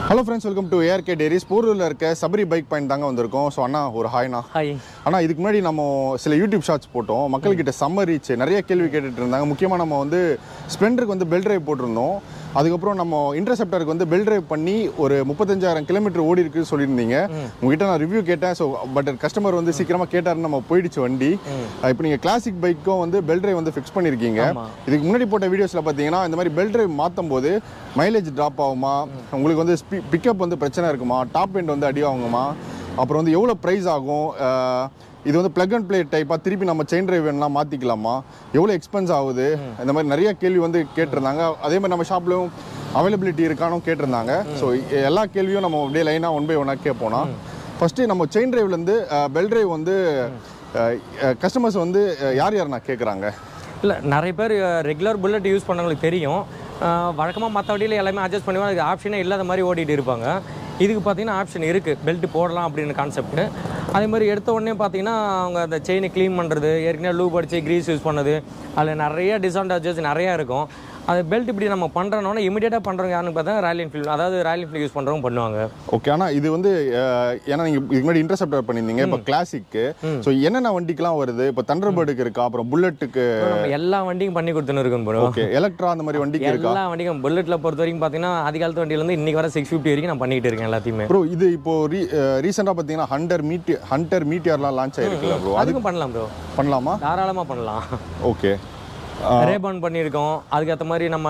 Hello friends welcome to ARK டேரிஸ் போரூரில் இருக்க சபரி பைக் பாயிண்ட் தாங்க வந்திருக்கோம் ஸோ அண்ணா ஒரு ஹாய்ண்ணா ஹாய் ஆனால் இதுக்கு முன்னாடி நம்ம சில யூடியூப் ஷார்ட்ஸ் போட்டோம் மக்கள்கிட்ட செம்ம ரீச் நிறைய கேள்வி கேட்டுட்டு இருந்தாங்க முக்கியமாக நம்ம வந்து ஸ்ப்ளெண்டருக்கு வந்து பெல் டிரைவ் போட்டிருந்தோம் அதுக்கப்புறம் நம்ம இன்டர்செப்டருக்கு வந்து பெல் டிரைவ் பண்ணி ஒரு முப்பத்தஞ்சாயிரம் கிலோமீட்டர் ஓடி இருக்கு சொல்லியிருந்தீங்க உங்ககிட்ட நான் ரிவ்யூ கேட்டேன் ஸோ பட் கஸ்டமர் வந்து சீக்கிரமாக கேட்டாருன்னு நம்ம போயிடுச்சு வண்டி இப்போ நீங்கள் கிளாசிக் பைக்கும் வந்து பெல் டிரைவ் வந்து ஃபிக்ஸ் பண்ணியிருக்கீங்க ஆமா. இதுக்கு முன்னாடி போட்ட வீடியோஸில் பார்த்தீங்கன்னா இந்த மாதிரி பெல் டிரைவ் மாற்றும் போது மைலேஜ் ட்ராப் ஆகுமா உங்களுக்கு வந்து பிக்கப் வந்து பிரச்சனை இருக்குமா டாப் எண்ட் வந்து அடி ஆகுமா அப்புறம் வந்து எவ்வளோ ப்ரைஸ் ஆகும் அஹ், இது வந்து ப்ளக் அண்ட் ப்ளே டைப்பாக திருப்பி நம்ம செயின் டிரைவ் வேணும்னா மாற்றிக்கலாமா எவ்வளோ எக்ஸ்பென்ஸ் ஆகுது இந்த மாதிரி நிறைய கேள்வி வந்து கேட்டிருந்தாங்க அதே மாதிரி நம்ம ஷாப்லையும் அவைலபிலிட்டி இருக்கானும் கேட்டிருந்தாங்க ஸோ எல்லா கேள்வியும் நம்ம அப்படியே லைனாக ஒன் பை ஒன்னாக கேட்போம்னா ஃபஸ்ட்டு நம்ம செயின் டிரைவ்லேருந்து பெல் டிரைவ் வந்து கஸ்டமர்ஸ் வந்து அஹ், யார் யார் நான் கேட்குறாங்க இல்லை நிறைய பேர் ரெகுலர் புல்லட் யூஸ் பண்ணவங்களுக்கு தெரியும் வழக்கமாக மற்ற வண்டியில் எல்லாமே அட்ஜஸ்ட் பண்ணுவாங்க அதுக்கு ஆப்ஷனே இல்லாத மாதிரி ஓடிட்டு இருப்பாங்க இதுக்கு பார்த்தீங்கன்னா ஆப்ஷன் இருக்குது பெல்ட் போடலாம் அப்படின்னு கான்செப்ட் அதே மாதிரி எடுத்த உடனே பார்த்தீங்கன்னா அவங்க அந்த செயினை க்ளீன் பண்ணுறது ஏற்கனவே லூப் அடிச்சு க்ரீஸ் யூஸ் பண்ணது அதில் நிறைய டிஸ்அட்வான்டேஜஸ் நிறையா இருக்கும் அது பெல்ட் இப்படி நம்ம பண்ணுறோன்னா இமீடியட்டாக பண்ணுறவங்க யாருன்னு பார்த்தா ராயல் என்ஃபீல்டு அதாவது ராயல் என்ஃபீல்டு யூஸ் பண்ணுறவங்க பண்ணுவாங்க ஓகே ஆனால் இது வந்து அஹ், ஏன்னா நீங்கள் இதுக்கு முன்னாடி இன்டர்செப்டர் பண்ணியிருந்தீங்க இப்போ கிளாசிக்கு ஸோ என்னென்ன வண்டிக்கெலாம் வருது இப்போ தண்டர்பர்டுக்கு இருக்கா அப்புறம் புல்லட்டுக்கு நம்ம எல்லா வண்டியும் பண்ணி கொடுத்துன்னு இருக்கும் ப்ரோ ஓகே எலக்ட்ரா அந்த மாதிரி வண்டிக்கு இருக்கா எல்லா வண்டிக்கும் புல்லட்ல பொறுத்த வரைக்கும் பார்த்தீங்கன்னா ஆதி காலத்து வண்டியிலேருந்து இன்னைக்கு வர சிக்ஸ் ஃபிஃப்டி வரைக்கும் நான் பண்ணிட்டு இருக்கேன் எல்லாத்தையுமே ப்ரோ இது இப்போ ரீ ரீசெண்டாக பார்த்தீங்கன்னா ஹண்டர் மீட்டி ஹண்டர் மீட்டியர்லாம் லான்ச் ஆயிருக்குல்ல ப்ரோ அது அதுக்கும் பண்ணலாம் ப்ரோ பண்ணலாமா தாராளமாக பண்ணலாம் ஓகே ரேபான் பண்ணியிருக்கோம் அதுக்கேற்ற மாதிரி நம்ம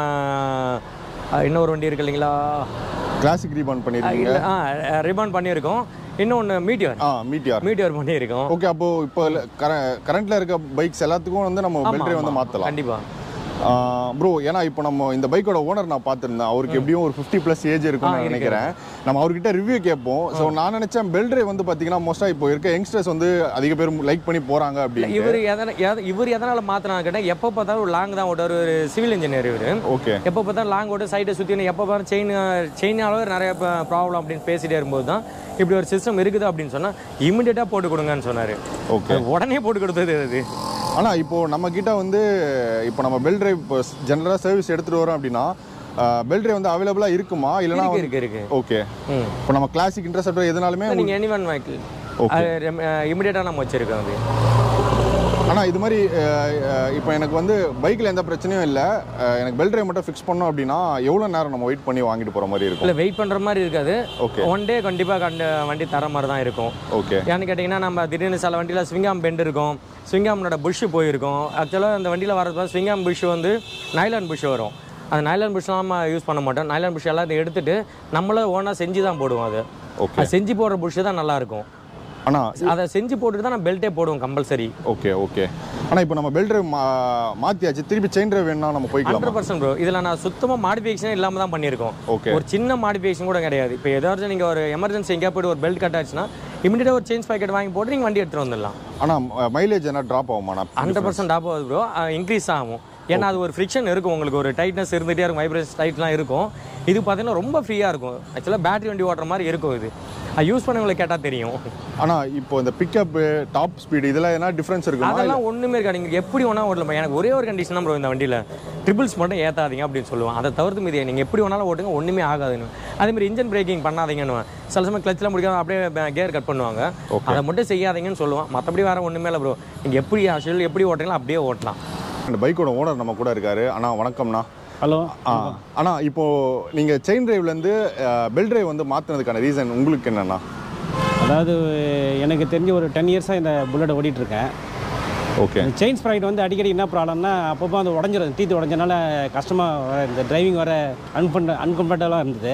அஹ், இன்னொரு வண்டி இருக்கு இல்லைங்களா கிளாசிக் ரீபான் பண்ணியிருக்கீங்க இல்லை ஆ ரிபான் பண்ணியிருக்கோம் இன்னொன்று மீட்டியர் ஆ மீட்டியார் மீட்டியர் பண்ணியிருக்கோம் ஓகே அப்போ இப்போ கரண்ட்ல இருக்க பைக்ஸ் எல்லாத்துக்கும் வந்து நம்ம பெல்ட்ரே வந்து மாற்றலாம் கண்டிப்பாக ப்ரோ ஏன்னா இப்போ நம்ம இந்த பைக்கோட ஓனர் நான் பார்த்துருந்தேன் அவருக்கு எப்படியும் ஒரு ஃபிஃப்டி ப்ளஸ் ஏஜ் இருக்கும்னு நான் நினைக்கிறேன் நம்ம அவர்கிட்ட ரிவ்யூ கேட்போம் ஸோ நான் நினைச்சேன் பெல்ட்ரே வந்து பார்த்தீங்கன்னா மோஸ்ட்டாக இப்போ இருக்க யங்ஸ்டர்ஸ் வந்து அதிக பேர் லைக் பண்ணி போகிறாங்க அப்படின்னு இவர் எதன எத- இவர் எதனால் மாற்றினான்னு கேட்டால் எப்போ பார்த்தாலும் ஒரு லாங் தான் ஓட்டார் ஒரு சிவில் இன்ஜினியர் இவர் ஓகே எப்போ பார்த்தாலும் லாங் ஓட்டு சைடை சுற்றி எப்போ பார்த்தாலும் செயின் செயினால நிறைய ப்ராப்ளம் அப்படின்னு பேசிட்டே இருக்கும்போது தான் இப்படி ஒரு சிஸ்டம் இருக்குது அப்படின்னு சொன்னால் இமிடியேட்டாக போட்டு கொடுங்கன்னு சொன்னார் ஓகே உடனே போட்டு கொடுத்தது அது ஆனால் இப்போ நம்ம கிட்ட வந்து இப்போ நம்ம பெல் டிரைவ் இப்போ ஜென்ரலாக சர்வீஸ் எடுத்துகிட்டு வரோம் அப்படின்னா பெல் டிரைவ் வந்து அவைலபிளாக இருக்குமா இல்லைனா இருக்கு இருக்கு இருக்கு ஓகே ம் இப்போ நம்ம கிளாசிக் இன்டர்செப்டர் எதுனாலுமே நீங்கள் எனி ஒன் வெஹிக்கிள் இமிடியேட்டாக நம்ம வச்சிருக்கோம் அது ஆனால் இது மாதிரி அஹ், அஹ், இப்போ எனக்கு வந்து பைக்கில் எந்த பிரச்சனையும் இல்லை எனக்கு பெல் டிரைவ் மட்டும் ஃபிக்ஸ் பண்ணோம் அப்படின்னா எவ்வளோ நேரம் நம்ம வெயிட் பண்ணி வாங்கிட்டு போகிற மாதிரி இருக்கும் இல்லை வெயிட் பண்ணுற மாதிரி இருக்காது ஓகே ஒன் டே கண்டிப்பாக கண்டு வண்டி தர மாதிரி தான் இருக்கும் ஓகே ஏன்னு கேட்டிங்கன்னா நம்ம திடீர்னு சில வண்டியில் ஸ்விங்காம் பெண்ட் இருக்கும் ஸ்விங்காமனோட புஷ்ஷு போயிருக்கும் ஆக்சுவலாக அந்த வண்டியில் வரது ஸ்விங்காம் புஷ் வந்து நைலான் புஷ் வரும் அந்த நைலான் புஷ்லாம் நம்ம யூஸ் பண்ண மாட்டோம் நைலான் புஷ் எல்லாத்தையும் எடுத்துட்டு நம்மளும் ஓனாக செஞ்சு தான் போடுவோம் அது ஓகே அது செஞ்சு போடுற புஷ் தான் நல்லா இருக்கும் ஆனால் அதை செஞ்சு போட்டுட்டு தான் நான் பெல்ட்டே போடுவோம் கம்பல்சரி ஓகே ஓகே ஆனால் இப்போ நம்ம பெல் டிரைவ் மா மாற்றியாச்சு திருப்பி செயின் டிரைவ் வேணும்னா நம்ம போய்க்கலாம் ஹண்ட்ரட் பர்சன்ட் ப்ரோ இதில் நான் சுத்தமாக மாடிஃபிகேஷனே இல்லாமல் தான் பண்ணியிருக்கோம் ஓகே ஒரு சின்ன மாடிஃபிகேஷன் கூட கிடையாது இப்போ ஏதாச்சும் நீங்கள் ஒரு எமர்ஜென்சி எங்கேயா போய்ட்டு ஒரு பெல்ட் கட் ஆச்சுன்னா இமீடியட்டாக ஒரு சேஞ்ச் பாக்கெட் வாங்கி போட்டு நீங்கள் வண்டி எடுத்துகிட்டு வந்துடலாம் ஆனால் மைலேஜ் என்ன ட்ராப் ஆகுமாண்ணா ஹண்ட்ரட் பர்சன்ட் டாப் ஆகுது ப்ரோ இன்க்ரீஸ் ஆகும் ஏன்னா அது ஒரு ஃப்ரிக்ஷன் இருக்கும் உங்களுக்கு ஒரு டைட்னஸ் இருந்துகிட்டே இருக்கும் வைப்ரேஷன் டைட்லாம் இருக்கும் இது பார்த்தீங்கன்னா ரொம்ப ஃப்ரீயாக இருக்கும் ஆக்சுவலாக பேட்டரி வண்டி ஓட்டுற மாதிரி இருக்கும் இது அது யூஸ் பண்ணவங்களுக்கு கேட்டால் தெரியும் ஆனால் இப்போ இந்த பிக்கப்பு டாப் ஸ்பீடு இதெல்லாம் என்ன டிஃப்ரென்ஸ் இருக்குமா அதெல்லாம் ஒன்றுமே இருக்காது நீங்கள் எப்படி வேணா ஓட்டலாம் எனக்கு ஒரே ஒரு கண்டிஷன் தான் ப்ரோ இந்த வண்டியில் ட்ரிபிள்ஸ் மட்டும் ஏற்றாதீங்க அப்படின்னு சொல்லுவான் அதை தவிர்த்து மீதி நீங்கள் எப்படி வேணாலும் ஓட்டுங்க ஒன்றுமே ஆகாதுன்னு அதே மாதிரி இன்ஜின் பிரேக்கிங் பண்ணாதீங்கன்னு சில சமயம் கிளச்சில் முடிக்காம அப்படியே கேர் கட் பண்ணுவாங்க அதை மட்டும் செய்யாதீங்கன்னு சொல்லுவான் மற்றபடி வேற ஒன்றுமே இல்லை ப்ரோ நீங்கள் எப்படி ஆக்சுவல் எப்படி ஓட்டுறீங்களோ அப்படியே ஓட்டலாம் இந்த பைக்கோட ஓனர் நம்ம கூட இருக்காரு அண்ணா வணக்கம்ண்ணா ஹலோ ஆ அண்ணா இப்போ நீங்கள் செயின் டிரைவ்லேருந்து பெல் டிரைவ் வந்து மாற்றினதுக்கான ரீசன் உங்களுக்கு என்னண்ணா அதாவது எனக்கு தெரிஞ்ச ஒரு டென் இயர்ஸாக இந்த புல்லட் ஓடிட்டு இருக்கேன் ஓகே செயின் ஸ்ப்ரைட் வந்து அடிக்கடி என்ன ப்ராப்ளம்னா அப்பப்போ அந்த உடஞ்சிரும் தீத்து உடஞ்சனால கஷ்டமாக வர இந்த டிரைவிங் வர அன்கம்ஃபர்ட அன்கம்ஃபர்டபுளாக இருந்தது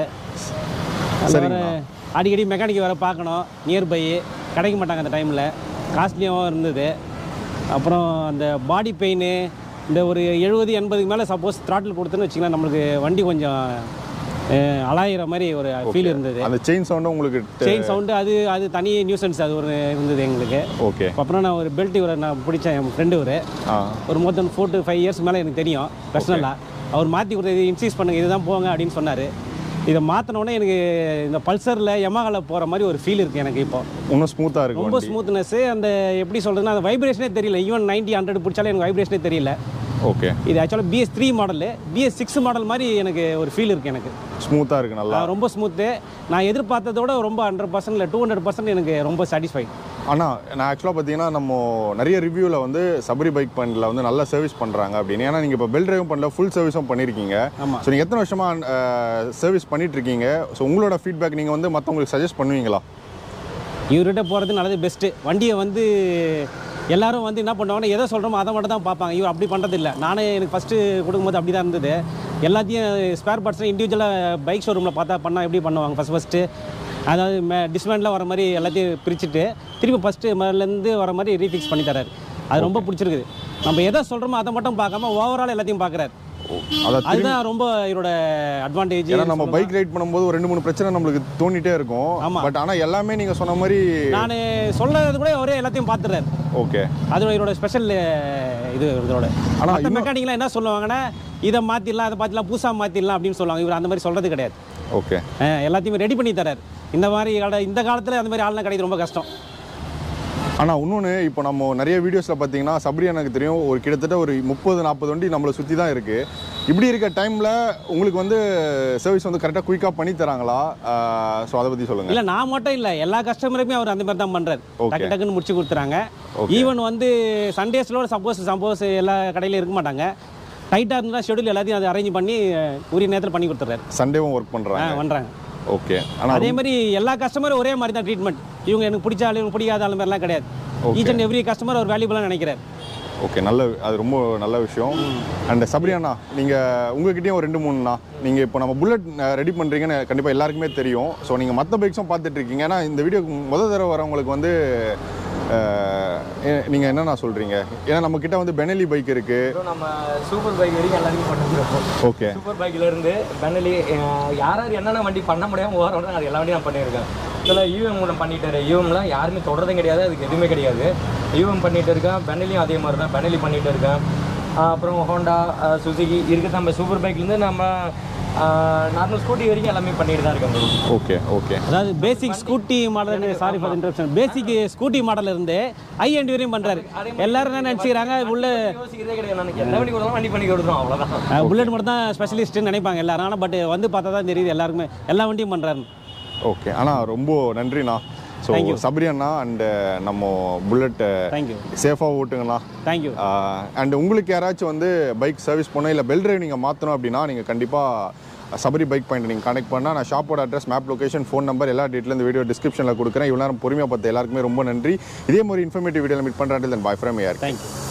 அது வர அடிக்கடி மெக்கானிக் வர பார்க்கணும் நியர்பை கிடைக்க மாட்டாங்க அந்த டைமில் காஸ்ட்லியாகவும் இருந்தது அப்புறம் அந்த பாடி பெயின் இந்த ஒரு எழுபது எண்பதுக்கு மேலே சப்போஸ் த்ராட்டில் கொடுத்துன்னு வச்சிங்கன்னா நம்மளுக்கு வண்டி கொஞ்சம் அஹ், அலாயிற மாதிரி ஒரு ஃபீல் இருந்தது அந்த செயின் சவுண்டும் உங்களுக்கு செயின் சவுண்டு அது அது தனி நியூசன்ஸ் அது ஒரு இருந்தது எங்களுக்கு ஓகே அப்புறம் நான் ஒரு பெல்ட் இவரை நான் பிடிச்சேன் என் ஃப்ரெண்டு ஒரு ஆ ஒரு more than four to five years மேலே எனக்கு தெரியும் பர்சனலாக அவர் மாற்றி கொடுத்தது இன்சீஸ் பண்ணுங்க இதுதான் போங்க அப்படின்னு சொன்னார் இதை மாற்றினோடனே எனக்கு இந்த பல்சரில் யமாகாவில் போகிற மாதிரி ஒரு ஃபீல் இருக்குது எனக்கு இப்போ இன்னும் ஸ்மூத்தாக இருக்கும் ரொம்ப ஸ்மூத்னஸ் அந்த எப்படி சொல்கிறதுனா அந்த வைப்ரேஷனே தெரியல ஈவன் நைன்ட்டி ஹண்ட்ரட் பிடிச்சாலே எனக்கு வைப்ரேஷனே தெரியல ஓகே இது ஆக்சுவலாக BS three model BS six model மாதிரி எனக்கு ஒரு ஃபீல் இருக்குது எனக்கு ஸ்மூத்தாக இருக்குது நல்லா ஆஹ் ரொம்ப ஸ்மூத்து நான் எதிர்பார்த்ததோட ரொம்ப ஹண்ட்ரட் பர்சன்ட் இல்லை டூ ஹண்ட்ரட் பர்சன்ட் எனக்கு ரொம்ப சாட்டிஸ்ஃபைட் ஆனால் நான் ஆக்சுவலாக பார்த்தீங்கன்னா நம்ம நிறைய ரிவ்யூவில் வந்து சபரி பைக் பாயிண்டில் வந்து நல்ல சர்வீஸ் பண்ணுறாங்க அப்படின்னு ஏன்னா நீங்கள் இப்போ பெல் டிரைவும் பண்ணல ஃபுல் சர்வீஸும் பண்ணியிருக்கீங்க ஆமா. ஸோ நீங்கள் எத்தனை வருஷமாக சர்வீஸ் பண்ணிட்டு இருக்கீங்க ஸோ உங்களோட ஃபீட்பேக் நீங்கள் வந்து மற்றவங்களுக்கு சஜஸ்ட் பண்ணுவீங்களா இவர்கிட்ட போகிறது நல்லது பெஸ்ட்டு வண்டியை வந்து எல்லாரும் வந்து என்ன பண்ணுவாங்கன்னா எதை சொல்கிறோமோ அதை மட்டும் தான் பார்ப்பாங்க இவர் அப்படி பண்ணுறது இல்லை நானே எனக்கு ஃபஸ்ட்டு கொடுக்கும்போது அப்படி தான் இருந்தது எல்லாத்தையும் ஸ்பேர் பார்ட்ஸ்லாம் இண்டிவிஜுவலாக பைக் ஷோரூமில் பார்த்தா பண்ணால் எப்படி பண்ணுவாங்க ஃபஸ்ட் ஃபஸ்ட்டு அதாவது மே டிஸ்மேண்டில் வர மாதிரி எல்லாத்தையும் பிரிச்சுட்டு திருப்பி ஃபஸ்ட்டு முதல்லேருந்து வர மாதிரி ரீஃபிக்ஸ் பண்ணி தராரு அது ரொம்ப பிடிச்சிருக்குது நம்ம எதை சொல்கிறோமோ அதை மட்டும் பார்க்காம ஓவரால் எல்லாத்தையும் பார்க்குறாரு அதான் அதுதான் ரொம்ப இவரோட அட்வான்டேஜ் ஏன்னா நம்ம பைக் ரைட் பண்ணும்போது ஒரு ரெண்டு மூணு பிரச்சனை நம்மளுக்கு தோண்டிட்டே இருக்கும் ஆமா. பட் ஆனால் எல்லாமே நீங்கள் சொன்ன மாதிரி நான் சொல்றது கூட அவரே எல்லாத்தையும் பார்த்துறாரு ஓகே அது இதோட ஸ்பெஷல் இது இதோட ஆனா மற்ற இன்னும்- மெக்கானிக்லாம் என்ன சொல்லுவாங்கன்னா இதை மாற்றிடலாம் அதை பார்த்திடலாம் புதுசாக மாற்றிடலாம் அப்படின்னு சொல்லுவாங்க இவர் அந்த மாதிரி சொல்கிறது கிடையாது ஓகே அஹ் எல்லாத்தையுமே ரெடி பண்ணி தராரு இந்த மாதிரி கால- இந்த காலத்தில் அந்த மாதிரி ஆள்லாம் கிடைக்கிறது ரொம்ப கஷ்டம் ஆனால் இன்னொன்று இப்போ நம்ம நிறைய வீடியோஸில் பார்த்தீங்கன்னா சபரி எனக்கு தெரியும் ஒரு கிட்டத்தட்ட ஒரு முப்பது நாற்பது வண்டி நம்மளை சுற்றி தான் இருக்குது இப்படி இருக்க டைமில் உங்களுக்கு வந்து சர்வீஸ் வந்து கரெக்டாக குயிக்காக பண்ணி தராங்களா ஸோ அதை பற்றி சொல்லுங்கள் இல்லை நான் மட்டும் இல்லை எல்லா கஸ்டமருமே அவர் அந்த மாதிரி தான் பண்ணுறாரு Okay. டக்கு டக்குன்னு முடிச்சு கொடுத்துறாங்க Okay. ஈவன் வந்து சண்டேஸில் சப்போஸ் சப்போஸ் எல்லா கடையிலும் இருக்க மாட்டாங்க டைட்டாக இருந்தால் ஷெடியூல் எல்லாத்தையும் அதை அரேஞ்ச் பண்ணி அஹ், உரிய நேரத்தில் பண்ணி கொடுத்துட்றாரு சண்டேவும் ஒர்க் பண்ணுறாங்க பண்ணுறாங்க ஓகே ஆனால் அதே மாதிரி எல்லா கஸ்டமரும் ஒரே மாதிரி தான் ட்ரீட்மெண்ட் இவங்க எனக்கு பிடிச்ச ஆளு இவங்க பிடிக்காத ஆளு மாதிரிலாம் கிடையாது ஈச் அண்ட் எவ்ரி கஸ்டமர் ஒரு வேல்யூபிளாக நினைக்கிறார் ஓகே நல்ல அது ரொம்ப நல்ல விஷயம் அண்ட் சபரி அண்ணா நீங்கள் உங்ககிட்டயும் ஒரு ரெண்டு மூணுண்ணா நீங்கள் இப்போ நம்ம புல்லட் ரெடி பண்ணுறீங்கன்னு கண்டிப்பாக எல்லாருக்குமே தெரியும் ஸோ நீங்கள் மற்ற பைக்ஸும் பார்த்துட்டு இருக்கீங்க ஏன்னா இந்த வீடியோக்கு முத தடவை வரவங்களுக்கு வந்து நீங்கள் என்னண்ணா சொல்கிறீங்க ஏன்னா நம்ம கிட்ட வந்து பெனலி பைக் இருக்குது அப்புறம் நம்ம சூப்பர் பைக் வரைக்கும் எல்லாத்தையும் பண்ணிருக்கோம் ஓகே சூப்பர் பைக்ல இருந்து பென்னலி அஹ், யார் யார் என்னென்ன வண்டி பண்ண முடியாம ஓரம் அது எல்லா வண்டியும் நான் பண்ணியிருக்கேன் இதில் யூஎம் கூட பண்ணிட்டாரு யூஎம்லாம் யாருமே தொடர்றதும் கிடையாது அதுக்கு எதுவுமே கிடையாது யூஎம் பண்ணிட்டு இருக்கேன் பென்னலியும் அதே மாதிரி தான் பென்னலி பண்ணிட்டு இருக்கேன் அஹ், அப்புறம் ஹோண்டா சுசுகி இருக்கு நம்ம சூப்பர் பைக்லேருந்து நம்ம நார்மல் ஸ்கூட்டி வரைக்கும் எல்லாமே பண்ணிட்டு தான் இருக்கேன் bro. ஓகே ஓகே அதாவது basic Scooty model sorry for interruption basic Scooty model இருந்து ஹை எண்ட் வரையும் பண்ணுறாரு எல்லாரும் என்ன நினச்சிக்கிறாங்க உள்ள யோசிக்கிறதே கிடையாது நான் எந்த வண்டி கொடுத்தாலும் வண்டி பண்ணி கொடுத்துரும் அவ்வளோதான் புல்லட் மட்டும் தான் ஸ்பெஷலிஸ்ட்டுன்னு நினைப்பாங்க எல்லாரும் ஆனால் பட் வந்து பார்த்தா தான் தெரியுது எல்லாருக்குமே எல்லா வண்டியும் பண்ணுறாரு ஓகே ஆனால் ரொம்ப நன்றிண்ணா ஸோ Thank you. சபரி அண்ணா அண்டு நம்ம புல்லட்டை தேங்க்யூ சேஃபாக ஓட்டுங்கண்ணா தேங்க்யூ அண்ட் உங்களுக்கு யாராச்சும் வந்து பைக் சர்வீஸ் பண்ணணும் இல்லை பெல் டிரைவ் நீங்கள் மாற்றணும் அப்படின்னா நீங்கள் கண்டிப்பாக சபரி பைக் பாயிண்ட் நீங்கள் கனெக்ட் பண்ணால் நான் ஷாப்போட address map location phone number எல்லா டீட்டெயில் இந்த வீடியோ டிஸ்கிரிப்ஷனில் கொடுக்குறேன் இவ்வளோ நேரம் பொறுமையாக பார்த்து எல்லாருக்குமே ரொம்ப நன்றி இதே மாதிரி இன்ஃபர்மேட்டிவ் வீடியோவில் மீட் பண்ணுறேன் தென் பாய் ஃப்ரம் யார் தேங்க்யூ